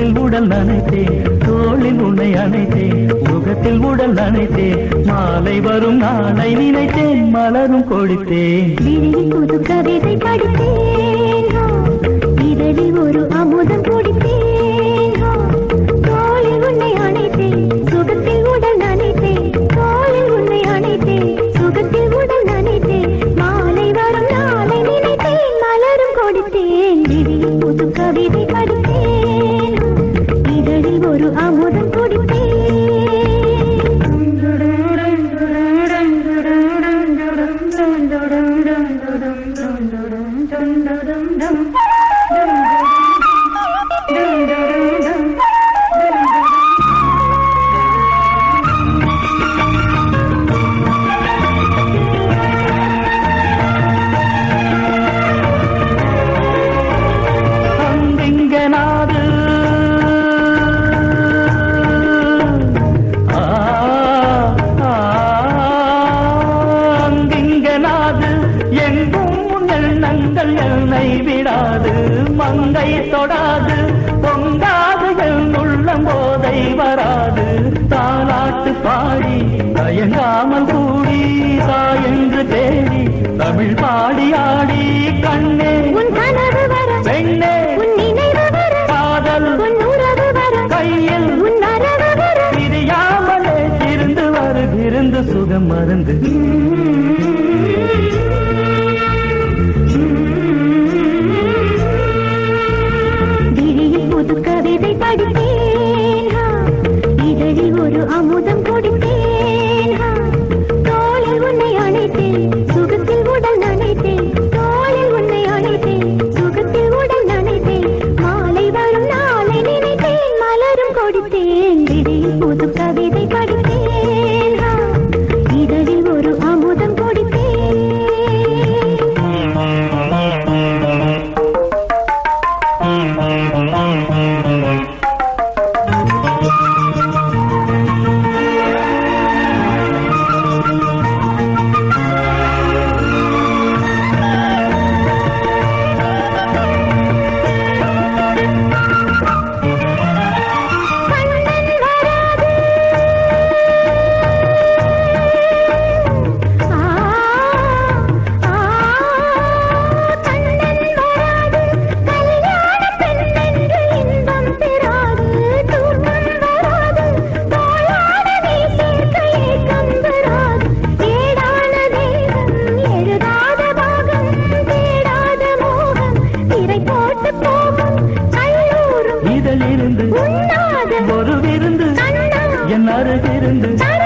சுகத்தில் உடல் நனைத்தேன் தோளில் உன்னை அணைத்தேன் சுகத்தில் உடல் நனைத்தேன் மாலை வரும் நாளை நினைத்தேன் மலரும் கொடுத்தேன் விழியில் புது கவிதை படித்தேன் ஹோ. இதழில் ஒரு அமுதம் குடித்தேன் ஹோ. தோளில் உன்னை அணைத்தேன் சுகத்தில் உடல் நனைத்தேன் தோளில் உன்னை அணைத்தேன் சுகத்தில் உடல் நனைத்தேன் மாலை வரும் நாளை நினைத்தேன் மலரும் கொடுத்தேன் விழியில் புது கவிதை படித்தேன் ஹோ. இதழில் ஒரு அமுதம் அங்கிங்க நாடு ஆ, ஆ, அங்கிங்க நாடு எங்கும் உன் எண்ணங்கள் என்னை விடாது மங்கை தொடாது பொங்காது என் உள்ளம் போதை வராது தாலாட்டு பாடி தயங்காமல் கூடி தாயென்று தேடி தமிழ் பாடி ஆடி கண்ணே உன் கனவு வர பெண்ணே உன் நினைவு வர காதல் உன் உறவு வர கையில் உன் அரவு வர பிரியாமலே இருந்து வருகிருந்து சுகம் மருந்து விழியில் புது கவிதை படித்தேன் ஹா. இதழில் ஒரு அமுதம் கொடுத்தேன் ஹா. தோளில் உன்னை அணைத்தேன் சுகத்தில் உடல் நனைத்தேன் தோளில் உன்னை அணைத்தேன் சுகத்தில் உடல் நனைத்தேன் மாலை வரும் நாளை நினைத்தேன் மலரும் கொடுத்தேன் விழியில் புது கவிதை படித்தேன் ஹா. இதழில் ஒரு அமுதம் கொடுத்தேன் கண்ணன் வராது ஆ ஆ கண்ணன் வராது கல்யாண பெண்ணென்று இன்பம் பெறாது தூக்கம் வராது தோளான நீ சேர்க்க ஏக்கம் வராது ஏடான தேகம் எழுதாத பாகம் தேடாத மோகம் திரை போட்டு போகும் கல்லூரும் இதிலிருந்து உண்ணாத ஒரு விருந்து கண்ணா என் அருகிருந்து கண்ணா